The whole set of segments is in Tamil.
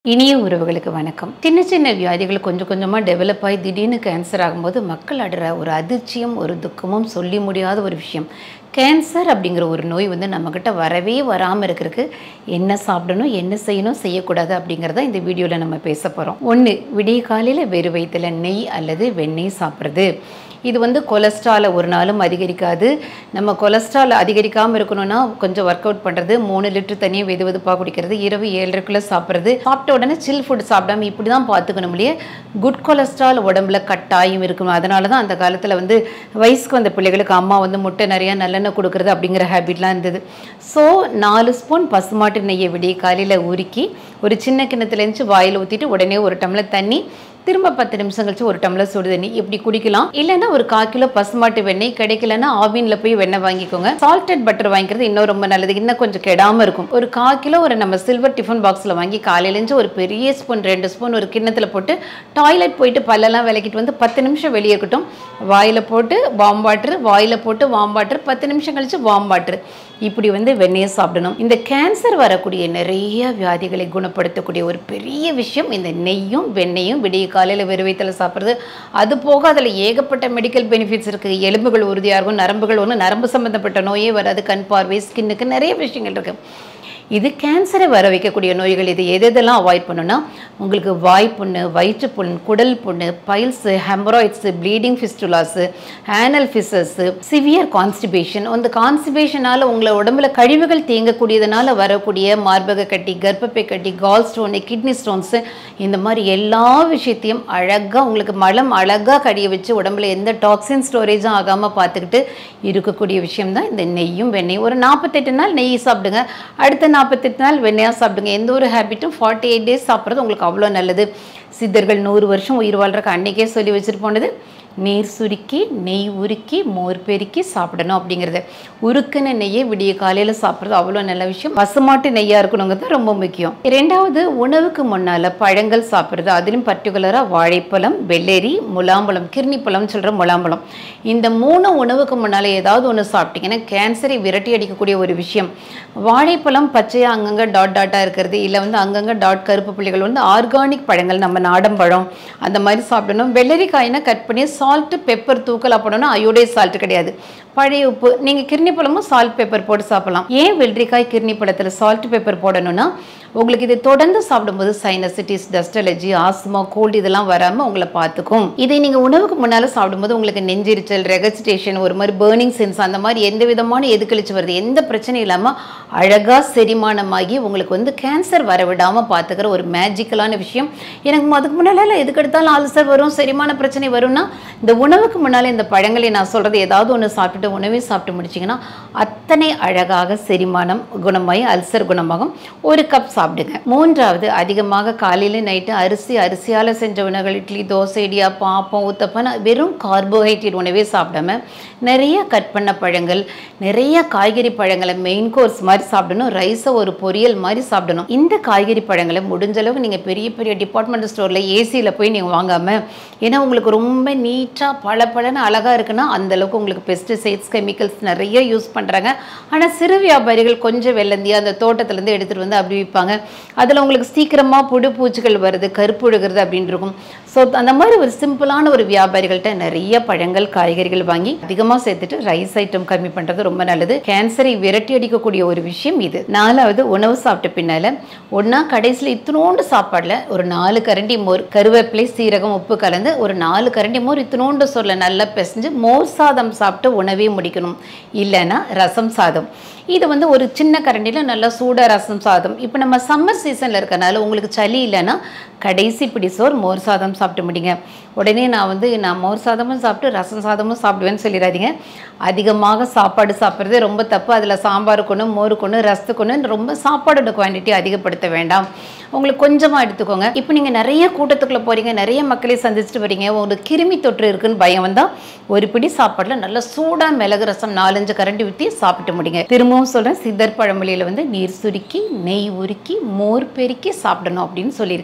இனிய உறவுகளுக்கு வணக்கம் சின்ன சின்ன வியாதிகள் கொஞ்சம் கொஞ்சமாக டெவலப் ஆகி திடீர்னு கேன்சர் ஆகும்போது மக்கள் அடுற ஒரு அதிர்ச்சியும் ஒரு துக்கமும் சொல்லி முடியாத ஒரு விஷயம் கேன்சர் அப்படிங்கிற ஒரு நோய் வந்து நம்மக்கிட்ட வரவே வராமல் இருக்கிறதுக்கு என்ன சாப்பிடணும் என்ன செய்யணும் செய்யக்கூடாது அப்படிங்கிறத இந்த வீடியோவில் நம்ம பேச போகிறோம் ஒன்று விடிய காலையில் வெறு வயிற்றுல நெய் அல்லது வெண்ணெய் சாப்பிட்றது இது வந்து கொலஸ்ட்ராலை ஒரு நாளும் அதிகரிக்காது நம்ம கொலஸ்ட்ரால் அதிகரிக்காமல் இருக்கணும்னா கொஞ்சம் ஒர்க் அவுட் பண்ணுறது மூணு லிட்டர் தண்ணியை வெது வெதுப்பாக குடிக்கிறது இரவு ஏழரைக்குள்ளே சாப்பிட்றது சாப்பிட்ட உடனே சில் ஃபுட் சாப்பிடாம இப்படி தான் பார்த்துக்கணும் இல்லையே குட் கொலஸ்ட்ரால் உடம்புல கட்டாயம் இருக்கணும் அதனால தான் அந்த காலத்தில் வந்து வயசுக்கு வந்த பிள்ளைகளுக்கு அம்மா வந்து முட்டை நிறையா நல்லெண்ணெய் கொடுக்குறது அப்படிங்கிற ஹேபிட்லாம் இருந்தது ஸோ நாலு ஸ்பூன் பசுமாட்டு நெய்யை விடிய காலையில் உருக்கி ஒரு சின்ன கிண்ணத்துல இருந்து வாயில் ஊற்றிட்டு உடனே ஒரு டம்ளர் தண்ணி திரும்ப பத்து நிமிஷம் கழிச்சு ஒரு டம்ளர் சுடு தண்ணி இப்படி குடிக்கலாம் இல்லைன்னா ஒரு கால் கிலோ பசுமாட்டு வெண்ணெய் கிடைக்கலன்னா ஆவினில் போய் வெண்ணெய் வாங்கிக்கோங்க சால்டட் பட்டர் வாங்கிக்கிறது இன்னும் ரொம்ப நல்லது இன்னும் கொஞ்சம் கெடாமல் இருக்கும் ஒரு கால் கிலோ ஒரு நம்ம சில்வர் டிஃபன் பாக்ஸில் வாங்கி காலையிலேருந்து ஒரு பெரிய ஸ்பூன் ரெண்டு ஸ்பூன் ஒரு கிண்ணத்தில் போட்டு டாய்லெட் போயிட்டு பல்லெல்லாம் விளக்கிட்டு வந்து பத்து நிமிஷம் வெளியே இருக்கட்டும் வாயில் போட்டு வாம் வாட்டர் வாயில் போட்டு வாம் வாட்டர் பத்து நிமிஷம் கழிச்சு வாம் வாட்டர் இப்படி வந்து வெண்ணெயை சாப்பிடணும் இந்த கேன்சர் வரக்கூடிய நிறைய வியாதிகளை குணப்படுத்தக்கூடிய ஒரு பெரிய விஷயம் இந்த நெய்யும் வெண்ணெயும் விடிய காலையில் வெறுவைத்தில் சாப்பிட்றது அது போக அதில் ஏகப்பட்ட மெடிக்கல் பெனிஃபிட்ஸ் இருக்குது எலும்புகள் உறுதியாக இருக்கும் நரம்புகள் ஒன்று நரம்பு சம்மந்தப்பட்ட நோயே வராது கண் பார்வை ஸ்கின்னுக்கு நிறைய விஷயங்கள் இருக்குது இது கேன்சரை வர வைக்கக்கூடிய நோய்கள் இது எது எதெல்லாம் அவாய்ட் பண்ணுன்னா உங்களுக்கு வாய்ப்புண்ணு வயிற்றுப்புண் குடல் புண்ணு piles haemorrhoids bleeding fistulas anal fissures severe constipation அந்த கான்ஸ்டிபேஷனால் உங்களை உடம்புல கழிவுகள் தேங்கக்கூடியதுனால வரக்கூடிய மார்பக கட்டி கர்ப்பப்பை கட்டி கால் ஸ்டோனு கிட்னி ஸ்டோன்ஸு இந்த மாதிரி எல்லா விஷயத்தையும் அழகாக உங்களுக்கு மலம் அழகாக கடிய வச்சு உடம்புல எந்த டாக்ஸின் ஸ்டோரேஜும் ஆகாமல் பார்த்துக்கிட்டு இருக்கக்கூடிய விஷயம் தான் இந்த நெய்யும் வெண்ணெய் ஒரு நாற்பத்தெட்டு நாள் நெய் சாப்பிடுங்க அடுத்த நாற்பத்தெட்டு நாள் வெண்ணெயாக சாப்பிடுங்க எந்த ஒரு ஹேபிட்டும் ஃபார்ட்டி எயிட் டேஸ் சாப்பிட்றது உங்களுக்கு அவ்வளோ நல்லது சித்தர்கள் நூறு வருஷம் உயிர் வாழ்றக்கு அன்னைக்கே சொல்லி வச்சுட்டு போனது நீர் சுருக்கி நெய் உருக்கி மோர் பெருக்கி சாப்பிடணும் அப்படிங்கிறது உருக்கின நெய்யை விடிய காலையில் சாப்பிட்றது அவ்வளோ நல்ல விஷயம் பசுமாட்டு நெய்யாக இருக்கணுங்கிறது ரொம்ப முக்கியம் ரெண்டாவது உணவுக்கு முன்னால் பழங்கள் சாப்பிட்றது அதிலும் பர்டிகுலராக வாழைப்பழம் வெள்ளரி முலாம்பழம் கிர்னி பழம் சொல்கிற முலாம்பழம் இந்த மூணு உணவுக்கு முன்னால் ஏதாவது ஒன்று சாப்பிட்டீங்கன்னா கேன்சரை விரட்டி அடிக்கக்கூடிய ஒரு விஷயம் வாழைப்பழம் பச்சையாக அங்கங்கே டாட் டாட்டாக இருக்கிறது இல்லை வந்து அங்கங்கே டாட் கருப்பு புள்ளிகள் வந்து ஆர்கானிக் பழங்கள் நம்ம நாடம்பழம் அந்த மாதிரி சாப்பிடணும் வெள்ளரிக்காயினா கட் பண்ணி சால்ட்டு பெப்பர் தூக்கலாக போடணும் அயோடைஸ் சால்ட் கிடையாது பழைய உப்பு நீங்கள் கிர்னி பழமும் சால்ட் பெப்பர் போட்டு சாப்பிடலாம் ஏன் வெள்ளரிக்காய் கிர்னி பழத்தில் சால்ட் பெப்பர் போடணும்னா உங்களுக்கு இதை தொடர்ந்து சாப்பிடும்போது sinusitis dust allergy asthma cold இதெல்லாம் வராமல் உங்களை பார்த்துக்கும் இதை நீங்கள் உணவுக்கு முன்னால் சாப்பிடும்போது உங்களுக்கு நெஞ்செரிச்சல் ரெகசிடேஷன் ஒரு மாதிரி பேர்னிங் சென்ஸ் அந்த மாதிரி எந்த விதமான எதுக்கழிச்சு வருது எந்த பிரச்சனையும் இல்லாமல் அழகாக செரிமானமாகி உங்களுக்கு வந்து கேன்சர் வர விடாமல் பார்த்துக்கிற ஒரு மேஜிக்கலான விஷயம் எனக்கு அதுக்கு முன்னால் எதுக்கு எடுத்தாலும் அல்சர் வரும் செரிமான பிரச்சனை வரும்னா இந்த உணவுக்கு முன்னால் இந்த பழங்களை நான் சொல்கிறது ஏதாவது ஒன்று சாப்பிட்டுட்டு உணவே சாப்பிட்டு முடிச்சிங்கன்னா அத்தனை அழகாக செரிமானம் குணமாகி அல்சர் குணமாகும் ஒரு கப் சாப்பிடுங்க மூன்றாவது அதிகமாக காலையில் நைட்டு அரிசி அரிசியால் செஞ்ச உணவுகள் இட்லி தோசை இடியாப்பம் ஆப்பம் ஊத்தப்பம் வெறும் கார்போஹைட்ரேட் உணவே சாப்பிடாம நிறைய கட் பண்ண பழங்கள் நிறைய காய்கறி பழங்களை மெயின் கோர்ஸ் மாதிரி சாப்பிடணும் ரைஸை ஒரு பொரியல் மாதிரி சாப்பிடணும் இந்த காய்கறி பழங்களை முடிஞ்ச அளவுக்கு நீங்கள் பெரிய பெரிய டிபார்ட்மெண்ட் ஸ்டோரில் ஏசியில் போய் நீங்கள் வாங்காமல் ஏன்னா உங்களுக்கு ரொம்ப நீட்டாக பல பழன்னு அழகாக இருக்குன்னா அந்த அளவுக்கு உங்களுக்கு பெஸ்டிசைட்ஸ் கெமிக்கல்ஸ் நிறைய யூஸ் பண்ணுறாங்க ஆனால் சிறு வியாபாரிகள் கொஞ்சம் வெள்ளந்தி அந்த தோட்டத்துலேருந்து எடுத்துகிட்டு வந்து அப்படி விற்பாங்க அதில் உங்களுக்கு சீக்கிரமாக புழு பூச்சிகள் வருது கருப்புழுகிறது அப்படின்னு இருக்கும் ஸோ அந்த மாதிரி ஒரு சிம்பிளான ஒரு வியாபாரிகள்கிட்ட நிறைய பழங்கள் காய்கறிகள் வாங்கி அதிகமாக சேர்த்துட்டு ரைஸ் ஐட்டம் கம்மி பண்ணுறது ரொம்ப நல்லது கேன்சரை விரட்டி அடிக்கக்கூடிய ஒரு விஷயம் இது நாலாவது உணவு சாப்பிட்ட பின்னால் ஒன்றா கடைசியில் இத்தினோண்டு சாப்பாடில் ஒரு நாலு கரண்டி மோர் கருவேப்பிலை சீரகம் உப்பு கலந்து ஒரு நாலு கரண்டி மோர் இத்தினோண்டு சொல்ல நல்லா பிசைஞ்சு மோர் சாதம் சாப்பிட்டு உணவே முடிக்கணும் இல்லைன்னா ரசம் சாதம் இது வந்து ஒரு சின்ன கரண்டியில் நல்லா சூடாக ரசம் சாதம் இப்போ நம்ம சம்மர் சீசனில் இருக்கனால உங்களுக்கு சளி இல்லைன்னா கடைசி பிடி சோறு மோர் சாதம் சாப்பிட்டு முடிங்க உடனே நான் வந்து நான் மோர் சாதமும் சாப்பிட்டு ரசம் சாதமும் சாப்பிடுவேன்னு சொல்லிடாதீங்க அதிகமாக சாப்பாடு சாப்பிட்றது ரொம்ப தப்பு அதில் சாம்பார் கொண்டு மோர் கொண்டு ரசத்து கொண்டு ரொம்ப சாப்பாடோட குவான்டிட்டி அதிகப்படுத்த வேண்டாம் உங்களுக்கு கொஞ்சமாக எடுத்துக்கோங்க இப்போ நீங்கள் நிறைய கூட்டத்துக்குள்ளே போகிறீங்க நிறைய மக்களை சந்திச்சுட்டு வரீங்க உங்களுக்கு கிருமி தொற்று இருக்குன்னு பயம் வந்தால் ஒரு பிடி சாப்பாட்டில் நல்லா சூடாக மிளகு ரசம் நாலஞ்சு கரண்டி ஊற்றி சாப்பிட்டு முடிங்க திரும்பவும் சொல்கிறேன் சித்தர் பழமொழியில் வந்து நீர் சுருக்கி நெய் உருக்கி மோர் பெருக்கி சாப்பிடணும் அப்படின்னு சொல்லியிருக்கிறாங்க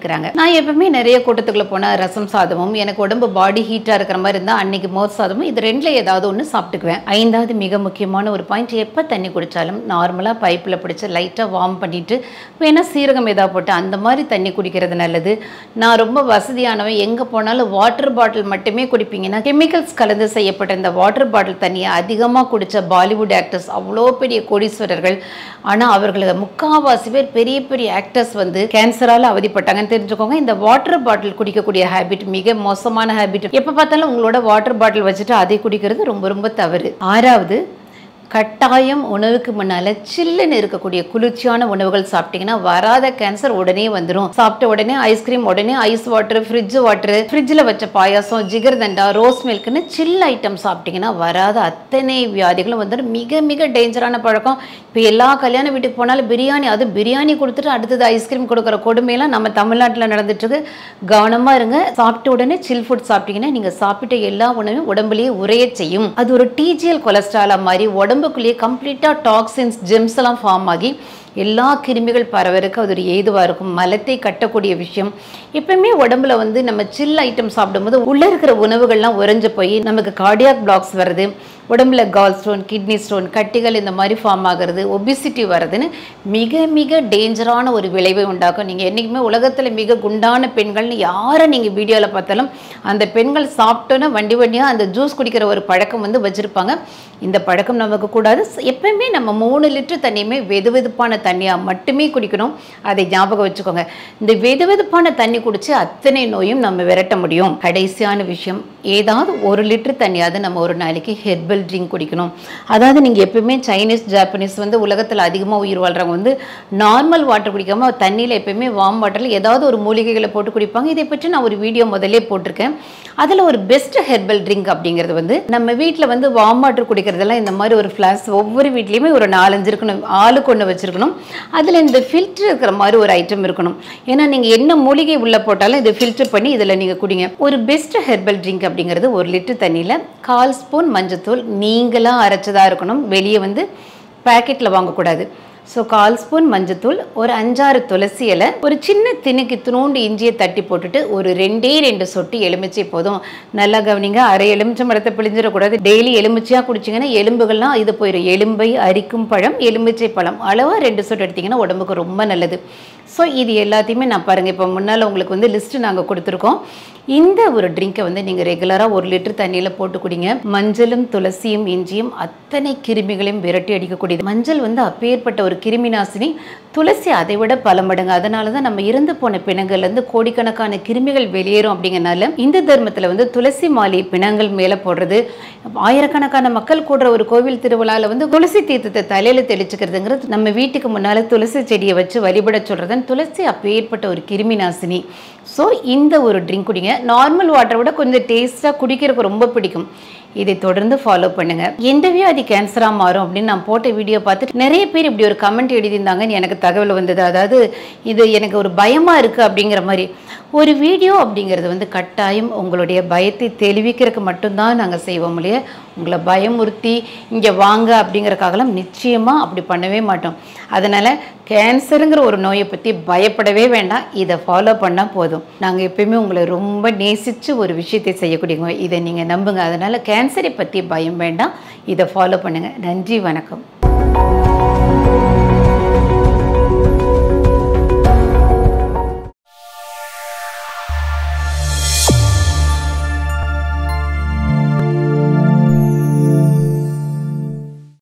நான் எப்பவுமே நிறைய கூட்டத்துக்குள்ள போனால் ரசம் சாதமும் எனக்கு உடம்பு பாடி ஹீட்டாக இருக்கிற மாதிரி இருந்தால் அன்னைக்கு மோர் சாதமும் இது ரெண்டில் ஏதாவது ஒன்று சாப்பிட்டுக்குவேன் ஐந்தாவது மிக முக்கியமான ஒரு பாயிண்ட் எப்போ தண்ணி குடித்தாலும் நார்மலாக பைப்பில் பிடிச்சி லைட்டாக வார்ம் பண்ணிட்டு வேணால் சீரகம் ஏதாவது போட்டு அந்த மாதிரி தண்ணி குடிக்கிறது நல்லது நான் ரொம்ப வசதியானவன் எங்கே போனாலும் வாட்டர் பாட்டில் மட்டுமே குடிப்பீங்கன்னா கெமிக்கல்ஸ் கலந்து செய்யப்பட்ட இந்த வாட்டர் பாட்டில் தண்ணியை அதிகமாக குடித்த பாலிவுட் ஆக்டர்ஸ் அவ்வளோ பெரிய கோடீஸ்வரர்கள் ஆனால் அவர்களுக்கு முக்காவாசி பேர் பெரிய பெரிய ஆக்டர்ஸ் வந்து கேன்சரால் அவதிப்பட்டாங்கன்னு தெரிஞ்சுக்கோங்க இந்த வாட்டர் பாட்டில் குடிக்கக்கூடிய ஹேபிட் மிக மோசமான ஹேபிட் எப்போ பார்த்தாலும் உங்களோட வாட்டர் பாட்டில் வச்சுட்டு அதை குடிக்கிறது ரொம்ப ரொம்ப தவறு ஆறாவது கட்டாயம் உணவுக்கு முன்னால் சில்லுன்னு இருக்கக்கூடிய குளிர்ச்சியான உணவுகள் சாப்பிட்டீங்கன்னா வராத கேன்சர் உடனே வந்துடும் சாப்பிட்ட உடனே ஐஸ்கிரீம் உடனே ஐஸ் வாட்டர் ஃப்ரிட்ஜ் வாட்டர் ஃப்ரிட்ஜில் வச்ச பாயாசம் ஜிகர்தண்டா ரோஸ் மில்க்னு சில் ஐட்டம் சாப்பிட்டீங்கன்னா வராத அத்தனை வியாதிகளும் வந்துடும் மிக மிக டேஞ்சரான பழக்கம் இப்போ எல்லா கல்யாண வீட்டுக்கு போனாலும் பிரியாணி அது பிரியாணி கொடுத்துட்டு அடுத்தது ஐஸ்கிரீம் கொடுக்குற கொடுமையெல்லாம் நம்ம தமிழ்நாட்டில் நடந்துட்டு இருக்கு கவனமாக இருங்க சாப்பிட்ட உடனே சில் ஃபுட் சாப்பிட்டீங்கன்னா நீங்கள் சாப்பிட்ட எல்லா உணவும் உடம்புலேயே உரைய செய்யும் அது ஒரு டிஜிஎல் கொலஸ்ட்ராலாக மாதிரி உடம்புக்குள்ளேயே கம்ப்ளீட்டாக டாக்ஸின்ஸ் ஜெம்ஸ் எல்லாம் ஃபார்ம் ஆகி எல்லா கிருமிகள் பரவருக்கு அது ஒரு ஏதுவாக இருக்கும் மலத்தை கட்டக்கூடிய விஷயம் எப்பவுமே உடம்புல வந்து நம்ம சில் ஐட்டம் சாப்பிடும்போது உள்ளே இருக்கிற உணவுகள்லாம் உறைஞ்சு போய் நமக்கு கார்டியாக் பிளாக்ஸ் வருது உடம்புல கால் ஸ்டோன் கிட்னி ஸ்டோன் கட்டிகள் இந்த மாதிரி ஃபார்ம் ஆகிறது ஒபிசிட்டி வருதுன்னு மிக மிக டேஞ்சரான ஒரு விளைவை உண்டாக்கும் நீங்கள் என்றைக்குமே உலகத்தில் மிக குண்டான பெண்கள்னு யாரை நீங்கள் வீடியோவில் பார்த்தாலும் அந்த பெண்கள் சாப்பிட்டோன்னா வண்டி வண்டியாக அந்த ஜூஸ் குடிக்கிற ஒரு பழக்கம் வந்து வச்சுருப்பாங்க இந்த பழக்கம் நமக்கு கூடாது எப்பவுமே நம்ம மூணு லிட்டர் தண்ணியுமே வெது வெதுப்பான தண்ணியாக மட்டுமே குடிக்கணும் அதை ஞாபகம் வச்சுக்கோங்க இந்த வெது வெதுப்பான தண்ணி குடிச்சு அத்தனை நோயும் நம்ம விரட்ட முடியும் கடைசியான விஷயம் ஏதாவது ஒரு லிட்டர் தண்ணியாவது நம்ம ஒரு நாளைக்கு ஹெர்பல் ட்ரிங்க் குடிக்கணும் அதாவது நீங்கள் எப்பவுமே சைனீஸ் ஜாப்பனீஸ் வந்து உலகத்தில் அதிகமாக உயிர் வாழ்கிறவங்க வந்து நார்மல் வாட்டர் குடிக்காம தண்ணியில் எப்பயுமே வார்ம் வாட்டரில் ஏதாவது ஒரு மூலிகைகளை போட்டு குடிப்பாங்க இதை பற்றி நான் ஒரு வீடியோ முதல்லே போட்டிருக்கேன் அதில் ஒரு பெஸ்ட் ஹெர்பல் ட்ரிங்க் அப்படிங்கிறது வந்து நம்ம வீட்டில் வந்து வார்ம் வாட்டர் குடிக்கிறதெல்லாம் இந்த மாதிரி ஒரு ஃப்ளாஸ் ஒவ்வொரு வீட்லேயுமே ஒரு நாலஞ்சு இருக்கணும் ஆளுக்கு ஒன்று வச்சுருக்கணும் அதில் இந்த ஃபில்டர் இருக்கிற மாதிரி ஒரு ஐட்டம் இருக்கணும் ஏன்னா நீங்கள் என்ன மூலிகை உள்ளே போட்டாலும் இதை ஃபில்டர் பண்ணி இதில் நீங்கள் குடிங்க ஒரு பெஸ்ட் ஹெர்பல் ட்ரிங்க் அப்படிங்கிறது ஒரு லிட்டர் தண்ணியில் கால் ஸ்பூன் மஞ்சத்தூள் நீங்களாக அரைச்சதாக இருக்கணும் வெளியே வந்து பேக்கெட்டில் வாங்கக்கூடாது ஸோ கால் ஸ்பூன் மஞ்சத்தூள் ஒரு அஞ்சாறு துளசி இலை ஒரு சின்ன திணுக்கு துணூண்டு இஞ்சியை தட்டி போட்டுட்டு ஒரு ரெண்டே ரெண்டு சொட்டு எலுமிச்சை போதும் நல்லா கவனிங்க அரை எலுமிச்சை மரத்தை பிழிஞ்சிடக்கூடாது டெய்லி எலுமிச்சையாக குடிச்சிங்கன்னா எலும்புகள்லாம் இது போயிடும் எலும்பை அரிக்கும் பழம் எலுமிச்சை பழம் அளவாக ரெண்டு சொட்டு எடுத்திங்கன்னா உடம்புக்கு ரொம்ப நல்லது ஸோ இது எல்லாத்தையுமே நான் பாருங்கள் இப்போ முன்னால் உங்களுக்கு வந்து லிஸ்ட்டு நாங்கள் கொடுத்துருக்கோம் இந்த ஒரு ட்ரிங்கை வந்து நீங்கள் ரெகுலராக ஒரு லிட்டர் தண்ணியில் போட்டு குடிங்க மஞ்சளும் துளசியும் இஞ்சியும் அத்தனை கிருமிகளையும் விரட்டி அடிக்கக்கூடியது மஞ்சள் வந்து அப்பேற்பட்ட ஒரு கிருமி நாசினி துளசி அதை விட பல மடங்கு அதனால தான் நம்ம இறந்து போன பிணங்கள்லேருந்து கோடிக்கணக்கான கிருமிகள் வெளியேறும் அப்படிங்கறனால இந்த தர்மத்தில் வந்து துளசி மாலை பிணங்கள் மேலே போடுறது ஆயிரக்கணக்கான மக்கள் கூடுற ஒரு கோவில் திருவிழாவில் வந்து துளசி தீர்த்தத்தை தலையில் தெளிச்சுக்கிறதுங்கிறது நம்ம வீட்டுக்கு முன்னால் துளசி செடியை வச்சு வழிபட சொல்கிறதன் துளசி அப்பேற்பட்ட ஒரு கிருமி நாசினி ஸோ இந்த ஒரு ட்ரிங்க் குடிங்க நார்மல் வாட்டரை விட கொஞ்சம் டேஸ்ட்டாக குடிக்கிறதுக்கு ரொம்ப பிடிக்கும் இதை தொடர்ந்து ஃபாலோ பண்ணுங்க எந்த வியாதி கேன்சராக மாறும் அப்படின்னு நான் போட்ட வீடியோ பார்த்துட்டு நிறைய பேர் இப்படி ஒரு கமெண்ட் எழுதியிருந்தாங்கன்னு எனக்கு தகவல் வந்தது அதாவது இது எனக்கு ஒரு பயமாக இருக்குது அப்படிங்கிற மாதிரி ஒரு வீடியோ அப்படிங்கிறது வந்து கட்டாயம் உங்களுடைய பயத்தை தெளிவிக்கிறதுக்கு மட்டும்தான் நாங்கள் செய்வோம் இல்லையா உங்களை பயமுறுத்தி இங்கே வாங்க அப்படிங்கிறக்காகலாம் நிச்சயமாக அப்படி பண்ணவே மாட்டோம் அதனால் கேன்சருங்கிற ஒரு நோயை பற்றி பயப்படவே வேண்டாம் இதை ஃபாலோ பண்ணால் போதும் நாங்கள் எப்பயுமே உங்களை ரொம்ப நேசித்து ஒரு விஷயத்தை செய்யக்கூடியவங்க இதை நீங்கள் நம்புங்க அதனால் கேன்சரை பற்றி பயம் வேண்டாம் இதை ஃபாலோ பண்ணுங்கள் நன்றி வணக்கம்